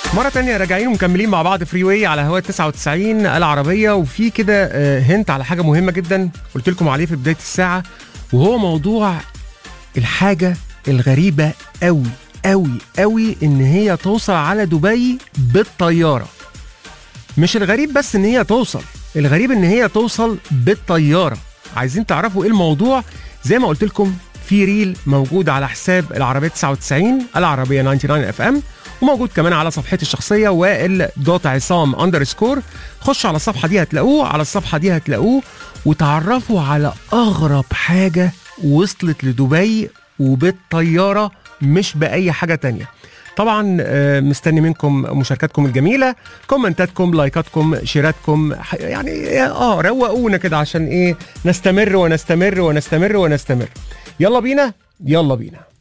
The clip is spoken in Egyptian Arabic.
مرة تانية راجعين ومكملين مع بعض فري واي على هواء 99 العربية وفي كده آه، هنت على حاجة مهمة جدا قلت لكم عليه في بداية الساعة وهو موضوع الحاجة الغريبة قوي قوي قوي ان هي توصل على دبي بالطيارة مش الغريب بس ان هي توصل الغريب ان هي توصل بالطيارة عايزين تعرفوا ايه الموضوع زي ما قلت لكم في ريل موجود على حساب العربية 99 العربية 99 اف ام وموجود كمان على صفحتي الشخصية وائل دوت عصام اندرسكور خش على الصفحة دي هتلاقوه على الصفحة دي هتلاقوه وتعرفوا على أغرب حاجة وصلت لدبي وبالطيارة مش بأي حاجة تانية طبعا آه، مستني منكم مشاركاتكم الجميلة كومنتاتكم لايكاتكم شيراتكم ح- يعني اه روقونا كده عشان ايه نستمر ونستمر ونستمر ونستمر يلا بينا يلا بينا